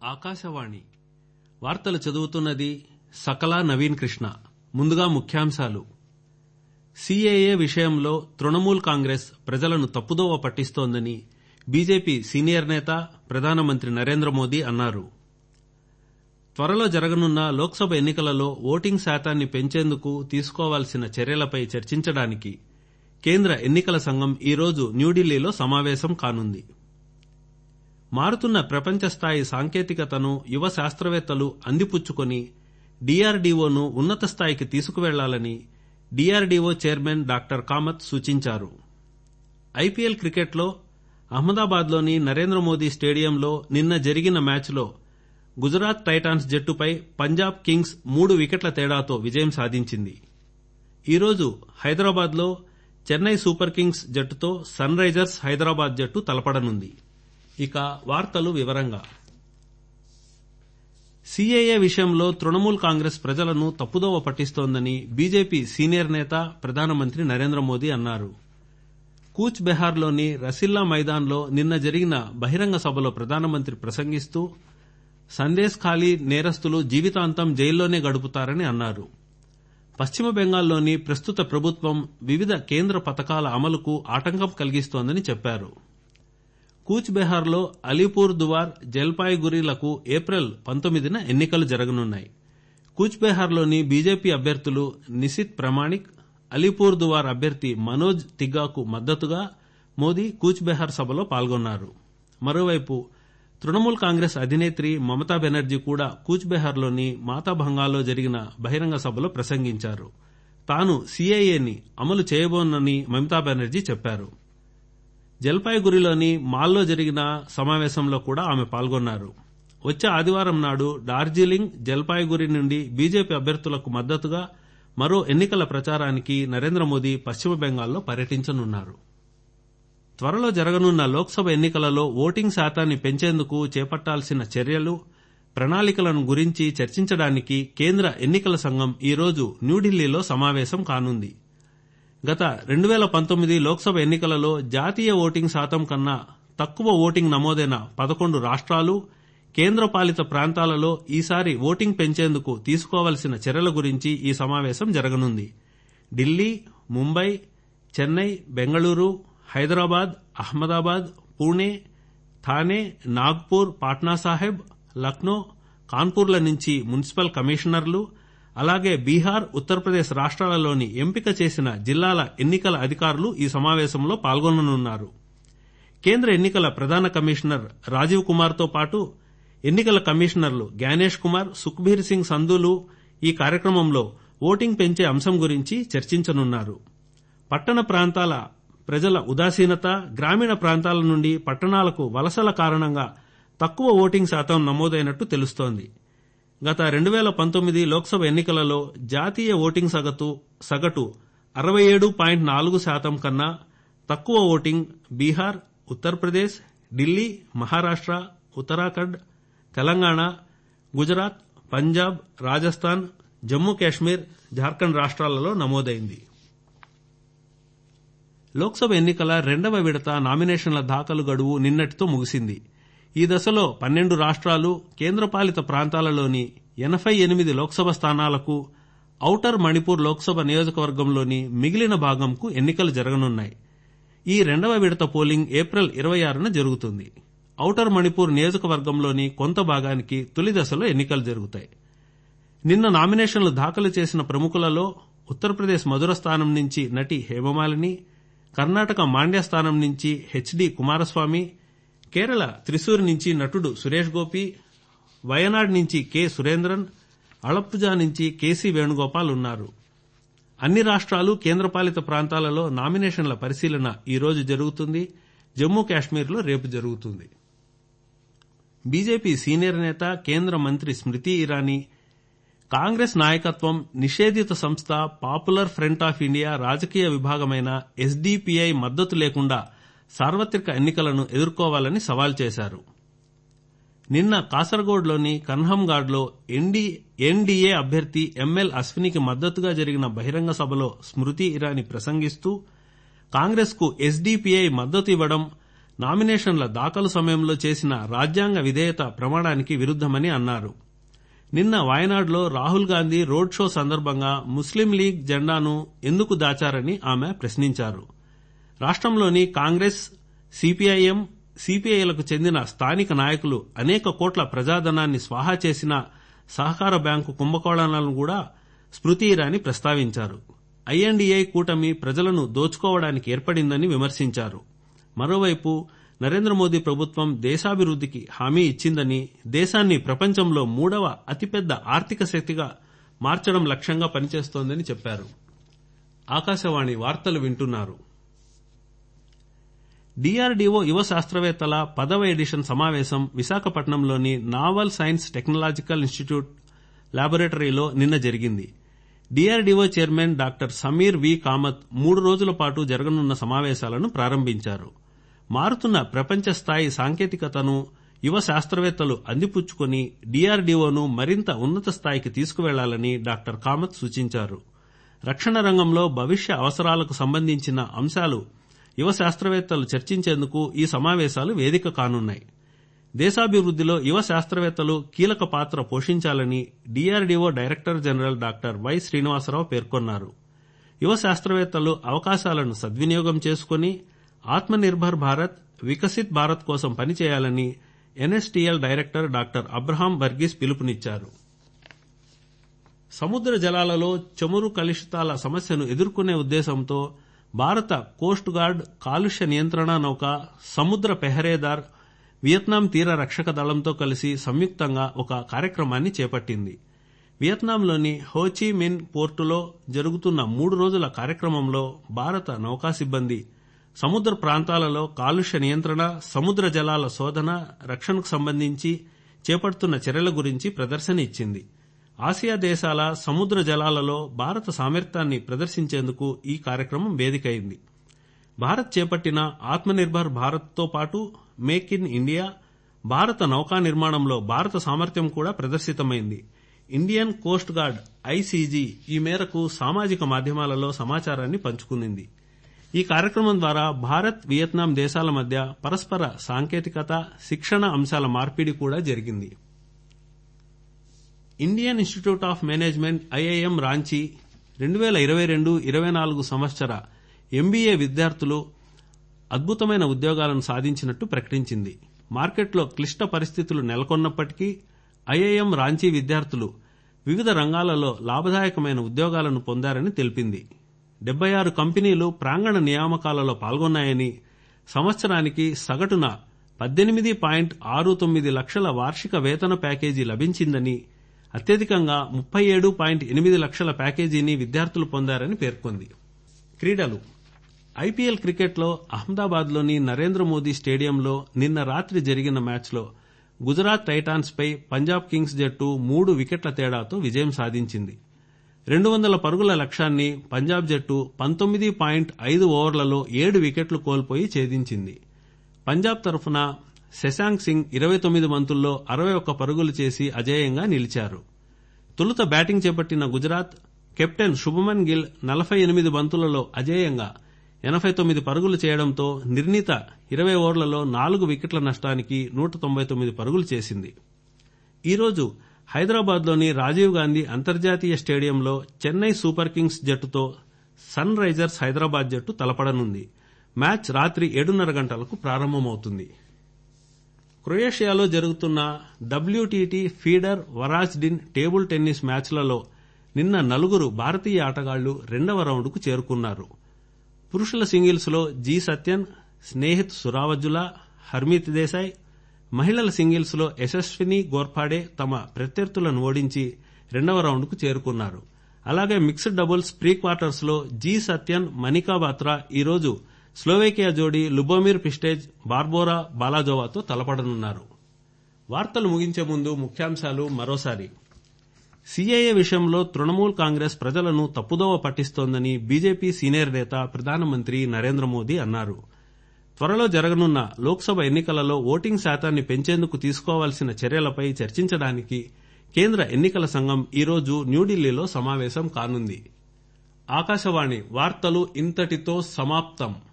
ఆకాశవాణి వార్తలు చదువుతున్నది సకలా నవీన్ కృష్ణ ముందుగా ముఖ్యాంశాలు సీఏఏ విషయంలో తృణమూల్ కాంగ్రెస్ ప్రజలను తప్పుదోవ పట్టిస్తోందని బీజేపీ సీనియర్ నేత ప్రధానమంత్రి నరేంద్ర మోదీ అన్నారు త్వరలో జరగనున్న లోక్సభ ఎన్నికలలో ఓటింగ్ శాతాన్ని పెంచేందుకు తీసుకోవాల్సిన చర్యలపై చర్చించడానికి కేంద్ర ఎన్నికల సంఘం ఈరోజు న్యూఢిల్లీలో సమావేశం కానుంది మారుతున్న ప్రపంచ స్థాయి సాంకేతికతను యువ శాస్త్రవేత్తలు అందిపుచ్చుకొని డీఆర్డీఓను ఉన్నత స్థాయికి తీసుకువెళ్లాలని డీఆర్డీఓ చైర్మన్ డాక్టర్ కామత్ సూచించారు ఐపీఎల్ క్రికెట్లో అహ్మదాబాద్లోని నరేంద్ర మోదీ స్టేడియంలో నిన్న జరిగిన మ్యాచ్లో గుజరాత్ టైటాన్స్ జట్టుపై పంజాబ్ కింగ్స్ మూడు వికెట్ల తేడాతో విజయం సాధించింది ఈరోజు హైదరాబాద్లో చెన్నై సూపర్ కింగ్స్ జట్టుతో సన్ రైజర్స్ హైదరాబాద్ జట్టు తలపడనుంది ఇక వార్తలు వివరంగా సీఏఏ విషయంలో తృణమూల్ కాంగ్రెస్ ప్రజలను తప్పుదోవ పట్టిస్తోందని బీజేపీ సీనియర్ నేత ప్రధానమంత్రి నరేంద్ర మోదీ అన్నారు కూచ్ బెహార్లోని రసిల్లా మైదాన్లో నిన్న జరిగిన బహిరంగ సభలో ప్రధానమంత్రి ప్రసంగిస్తూ సందేశ్ ఖాళీ నేరస్తులు జీవితాంతం జైల్లోనే గడుపుతారని అన్నారు పశ్చిమ బెంగాల్లోని ప్రస్తుత ప్రభుత్వం వివిధ కేంద్ర పథకాల అమలుకు ఆటంకం కలిగిస్తోందని చెప్పారు కూచ్ బెహార్లో అలీపూర్ దువార్ జల్పాయిగురిలకు ఏప్రిల్ పంతొమ్మిదిన ఎన్నికలు జరగనున్నాయి కూచ్ బెహార్లోని బీజేపీ అభ్యర్థులు నిశిత్ ప్రమాణిక్ అలీపూర్ దువార్ అభ్యర్థి మనోజ్ తిగ్గాకు మద్దతుగా మోదీ కూచ్ బెహార్ సభలో పాల్గొన్నారు మరోవైపు తృణమూల్ కాంగ్రెస్ అధినేత్రి మమతా బెనర్జీ కూడా కూచ్ బెహార్లోని మాతాభంగాలో జరిగిన బహిరంగ సభలో ప్రసంగించారు తాను సీఏఏని అమలు చేయబోనని మమతా బెనర్జీ చెప్పారు జల్పాయిగురిలోని మాల్లో జరిగిన సమావేశంలో కూడా ఆమె పాల్గొన్నారు వచ్చే ఆదివారం నాడు డార్జిలింగ్ జల్పాయిగురి నుండి బీజేపీ అభ్యర్థులకు మద్దతుగా మరో ఎన్నికల ప్రచారానికి నరేంద్ర మోదీ పశ్చిమ బెంగాల్లో పర్యటించనున్నారు త్వరలో జరగనున్న లోక్సభ ఎన్నికలలో ఓటింగ్ శాతాన్ని పెంచేందుకు చేపట్టాల్సిన చర్యలు ప్రణాళికలను గురించి చర్చించడానికి కేంద్ర ఎన్నికల సంఘం ఈరోజు న్యూఢిల్లీలో సమావేశం కానుంది గత రెండు వేల పంతొమ్మిది లోక్సభ ఎన్నికలలో జాతీయ ఓటింగ్ శాతం కన్నా తక్కువ ఓటింగ్ నమోదైన పదకొండు రాష్ట్రాలు కేంద్రపాలిత ప్రాంతాలలో ఈసారి ఓటింగ్ పెంచేందుకు తీసుకోవలసిన చర్యల గురించి ఈ సమావేశం జరగనుంది ఢిల్లీ ముంబై చెన్నై బెంగళూరు హైదరాబాద్ అహ్మదాబాద్ పూణే థానే నాగ్పూర్ పాట్నా సాహెబ్ లక్నో కాన్పూర్ల నుంచి మున్సిపల్ కమిషనర్లు అలాగే బీహార్ ఉత్తరప్రదేశ్ రాష్ట్రాలలోని ఎంపిక చేసిన జిల్లాల ఎన్నికల అధికారులు ఈ సమావేశంలో పాల్గొననున్నారు కేంద్ర ఎన్నికల ప్రధాన కమిషనర్ రాజీవ్ కుమార్తో పాటు ఎన్నికల కమిషనర్లు జ్ఞానేష్ కుమార్ సుఖ్బీర్ సింగ్ సంధులు ఈ కార్యక్రమంలో ఓటింగ్ పెంచే అంశం గురించి చర్చించనున్నారు పట్టణ ప్రాంతాల ప్రజల ఉదాసీనత గ్రామీణ ప్రాంతాల నుండి పట్టణాలకు వలసల కారణంగా తక్కువ ఓటింగ్ శాతం నమోదైనట్టు తెలుస్తోంది గత రెండు వేల పంతొమ్మిది లోక్సభ ఎన్నికలలో జాతీయ ఓటింగ్ సగటు సగటు అరవై ఏడు పాయింట్ నాలుగు శాతం కన్నా తక్కువ ఓటింగ్ బీహార్ ఉత్తరప్రదేశ్ ఢిల్లీ మహారాష్ట్ర ఉత్తరాఖండ్ తెలంగాణ గుజరాత్ పంజాబ్ రాజస్థాన్ జమ్మూ కాశ్మీర్ జార్ఖండ్ రాష్ట్రాలలో నమోదైంది లోక్సభ ఎన్నికల రెండవ విడత నామినేషన్ల దాఖలు గడువు నిన్నటితో ముగిసింది ఈ దశలో పన్నెండు రాష్ట్రాలు కేంద్రపాలిత ప్రాంతాలలోని ఎనభై ఎనిమిది లోక్సభ స్థానాలకు ఔటర్ మణిపూర్ లోక్సభ నియోజకవర్గంలోని మిగిలిన భాగంకు ఎన్నికలు జరగనున్నాయి ఈ రెండవ విడత పోలింగ్ ఏప్రిల్ ఇరవై ఆరున జరుగుతుంది ఔటర్ మణిపూర్ నియోజకవర్గంలోని కొంత భాగానికి తొలి దశలో ఎన్నికలు జరుగుతాయి నిన్న నామినేషన్లు దాఖలు చేసిన ప్రముఖులలో ఉత్తరప్రదేశ్ మధుర స్థానం నుంచి నటి హేమమాలిని కర్ణాటక మాండ్య స్థానం నుంచి హెచ్డి కుమారస్వామి కేరళ త్రిశూర్ నుంచి నటుడు సురేష్ గోపి వయనాడ్ నుంచి కె సురేంద్రన్ అళప్పుజా నుంచి కేసీ వేణుగోపాల్ ఉన్నారు అన్ని రాష్ట్రాలు కేంద్రపాలిత ప్రాంతాలలో నామినేషన్ల పరిశీలన ఈ రోజు జరుగుతుంది జమ్మూ కాశ్మీర్లో రేపు జరుగుతుంది బీజేపీ సీనియర్ నేత కేంద్ర మంత్రి స్మృతి ఇరానీ కాంగ్రెస్ నాయకత్వం నిషేధిత సంస్థ పాపులర్ ఫ్రంట్ ఆఫ్ ఇండియా రాజకీయ విభాగమైన ఎస్డీపీఐ మద్దతు లేకుండా సార్వత్రిక ఎన్నికలను ఎదుర్కోవాలని సవాల్ చేశారు నిన్న కాసర్గోడ్లోని కన్హంగాడ్లో ఎన్డీఏ అభ్యర్థి ఎంఎల్ అశ్వినికి మద్దతుగా జరిగిన బహిరంగ సభలో స్మృతి ఇరానీ ప్రసంగిస్తూ కాంగ్రెస్కు ఎస్డీపీఐ మద్దతు ఇవ్వడం నామినేషన్ల దాఖలు సమయంలో చేసిన రాజ్యాంగ విధేయత ప్రమాణానికి విరుద్దమని అన్నారు నిన్న వాయనాడ్లో రాహుల్ గాంధీ రోడ్ షో సందర్భంగా ముస్లిం లీగ్ జెండాను ఎందుకు దాచారని ఆమె ప్రశ్నించారు రాష్టంలోని కాంగ్రెస్ సిపిఐఎం సిపిఐలకు చెందిన స్థానిక నాయకులు అనేక కోట్ల ప్రజాధనాన్ని స్వాహా చేసిన సహకార బ్యాంకు కుంభకోణాలను కూడా స్మృతి ఇరానీ ప్రస్తావించారు ఐఎన్డీఏ కూటమి ప్రజలను దోచుకోవడానికి ఏర్పడిందని విమర్శించారు మరోవైపు నరేంద్ర మోదీ ప్రభుత్వం దేశాభివృద్దికి హామీ ఇచ్చిందని దేశాన్ని ప్రపంచంలో మూడవ అతిపెద్ద ఆర్థిక శక్తిగా మార్చడం లక్ష్యంగా పనిచేస్తోందని చెప్పారు ఆకాశవాణి వార్తలు వింటున్నారు డీఆర్డీఓ యువ శాస్త్రవేత్తల పదవ ఎడిషన్ సమావేశం విశాఖపట్నంలోని నావల్ సైన్స్ టెక్నాలజికల్ ఇన్స్టిట్యూట్ ల్యాబొరేటరీలో నిన్న జరిగింది DRDO chairman doctor Sameer V Kamath మూడు రోజుల పాటు జరగనున్న సమావేశాలను ప్రారంభించారు మారుతున్న ప్రపంచ స్థాయి సాంకేతికతను యువ శాస్త్రవేత్తలు అందిపుచ్చుకుని డీఆర్డీఓను మరింత ఉన్నత స్థాయికి తీసుకువెళ్లాలని డాక్టర్ కామత్ సూచించారు రక్షణ రంగంలో భవిష్య అవసరాలకు సంబంధించిన అంశాలు యువ శాస్త్రవేత్తలు చర్చించేందుకు ఈ సమావేశాలు వేదిక కానున్నాయి దేశాభివృద్దిలో యువ శాస్త్రవేత్తలు కీలక పాత్ర పోషించాలని DRDO director general doctor Y Srinivasa Rao పేర్కొన్నారు యువ శాస్త్రవేత్తలు అవకాశాలను సద్వినియోగం చేసుకుని ఆత్మనిర్భర్ భారత్ వికసిత్ భారత్ కోసం పనిచేయాలని NSTL director doctor Abraham Varghese పిలుపునిచ్చారు సముద్ర జలాలలో చమురు కలుషితాల సమస్యను ఎదుర్కొనే ఉద్దేశంతో భారత కోస్ట్ గార్డ్ కాలుష్య నియంత్రణ నౌక సముద్ర పెహరేదార్ వియత్నాం తీర రక్షక దళంతో కలిసి సంయుక్తంగా ఒక కార్యక్రమాన్ని చేపట్టింది వియత్నాంలోని హోచి మిన్ పోర్టులో జరుగుతున్న మూడు రోజుల కార్యక్రమంలో భారత నౌకా సిబ్బంది సముద్ర ప్రాంతాలలో కాలుష్య నియంత్రణ సముద్ర జలాల శోధన రక్షణకు సంబంధించి చేపడుతున్న చర్యల గురించి ప్రదర్శన ఇచ్చింది ఆసియా దేశాల సముద్ర జలాలలో భారత సామర్థ్యాన్ని ప్రదర్శించేందుకు ఈ కార్యక్రమం వేదికైంది భారత్ చేపట్టిన ఆత్మనిర్భర్ భారత్తో పాటు మేక్ ఇన్ ఇండియా భారత నౌకా నిర్మాణంలో భారత సామర్థ్యం కూడా ప్రదర్శితమైంది ఇండియన్ కోస్ట్ గార్డ్ ఐసీజీ ఈ మేరకు సామాజిక మాధ్యమాలలో సమాచారాన్ని పంచుకుంది ఈ కార్యక్రమం ద్వారా భారత్ వియత్నాం దేశాల మధ్య పరస్పర సాంకేతికత శిక్షణ అంశాల మార్పిడి కూడా జరిగింది Indian Institute of Management IIM Ranchi రెండు వేల ఇరవై రెండు ఇరవై నాలుగు సంవత్సర ఎంబీఏ విద్యార్థులు అద్భుతమైన ఉద్యోగాలను సాధించినట్టు ప్రకటించింది మార్కెట్లో క్లిష్ట పరిస్థితులు నెలకొన్నప్పటికీ ఐఐఎం రాంచీ విద్యార్థులు వివిధ రంగాలలో లాభదాయకమైన ఉద్యోగాలను పొందారని తెలిపింది డెబ్బై ఆరు కంపెనీలు ప్రాంగణ నియామకాలలో పాల్గొన్నాయని సంవత్సరానికి సగటున పద్దెనిమిది పాయింట్ ఆరు తొమ్మిది లక్షల వార్షిక వేతన ప్యాకేజీ లభించిందని అత్యధికంగా ముప్పై ఏడు పాయింట్ ఎనిమిది లక్షల ప్యాకేజీని విద్యార్థులు పొందారని పేర్కొంది క్రీడలు ఐపీఎల్ క్రికెట్లో అహ్మదాబాద్లోని నరేంద్ర మోదీ స్టేడియంలో నిన్న రాత్రి జరిగిన మ్యాచ్లో గుజరాత్ టైటాన్స్ పై పంజాబ్ కింగ్స్ జట్టు మూడు వికెట్ల తేడాతో విజయం సాధించింది రెండు వందల పరుగుల లక్ష్యాన్ని పంజాబ్ జట్టు పంతొమ్మిది పాయింట్ ఐదు ఓవర్లలో ఏడు వికెట్లు కోల్పోయి ఛేదించింది పంజాబ్ తరఫున శశాంక్ సింగ్ ఇరవై తొమ్మిది బంతుల్లో అరవై ఒక్క పరుగులు చేసి అజేయంగా నిలిచారు తొలుత బ్యాటింగ్ చేపట్టిన గుజరాత్ కెప్టెన్ శుభమన్ గిల్ నలభై ఎనిమిది బంతులలో అజేయంగా ఎనభై తొమ్మిది పరుగులు చేయడంతో నిర్ణీత ఇరవై ఓవర్లలో నాలుగు వికెట్ల నష్టానికి నూట తొంభై తొమ్మిది పరుగులు చేసింది ఈరోజు హైదరాబాద్లోని రాజీవ్ గాంధీ అంతర్జాతీయ స్టేడియంలో చెన్నై సూపర్ కింగ్స్ జట్టుతో సన్ రైజర్స్ హైదరాబాద్ జట్టు తలపడనుంది మ్యాచ్ రాత్రి ఏడున్నర గంటలకు ప్రారంభమవుతుంది క్రొయేషియాలో జరుగుతున్న WTT feeder Varazdin table tennis మ్యాచ్లలో నిన్న నలుగురు భారతీయ ఆటగాళ్లు రెండవ రౌండ్కు చేరుకున్నారు పురుషుల సింగిల్స్లో జి సత్యన్ స్నేహిత్ సురావజులా హర్మీత్ దేశాయ్ మహిళల సింగిల్స్లో యశస్విని గోర్పాడే తమ ప్రత్యర్థులను ఓడించి రెండవ రౌండ్కు చేరుకున్నారు అలాగే మిక్స్డ్ డబుల్స్ ప్రీ క్వార్టర్స్లో జి సత్యన్ మనికా బాత్రా ఈరోజు స్లోవేకియా జోడీ లుబోమిర్ పిస్టేజ్ బార్బోరా బాలాజోవాతో తలపడనున్నారు వార్తలు ముగించే ముందు ముఖ్యాంశాలు మరోసారి సీఏఏ విషయంలో తృణమూల్ కాంగ్రెస్ ప్రజలను తప్పుదోవ పట్టిస్తోందని బీజేపీ సీనియర్ నేత ప్రధానమంత్రి నరేంద్ర మోదీ అన్నారు త్వరలో జరగనున్న లోక్సభ ఎన్నికలలో ఓటింగ్ శాతాన్ని పెంచేందుకు తీసుకోవాల్సిన చర్యలపై చర్చించడానికి కేంద్ర ఎన్నికల సంఘం ఈరోజు న్యూఢిల్లీలో సమావేశం కానుంది ఆకాశవాణి వార్తలు ఇంతటితో సమాప్తం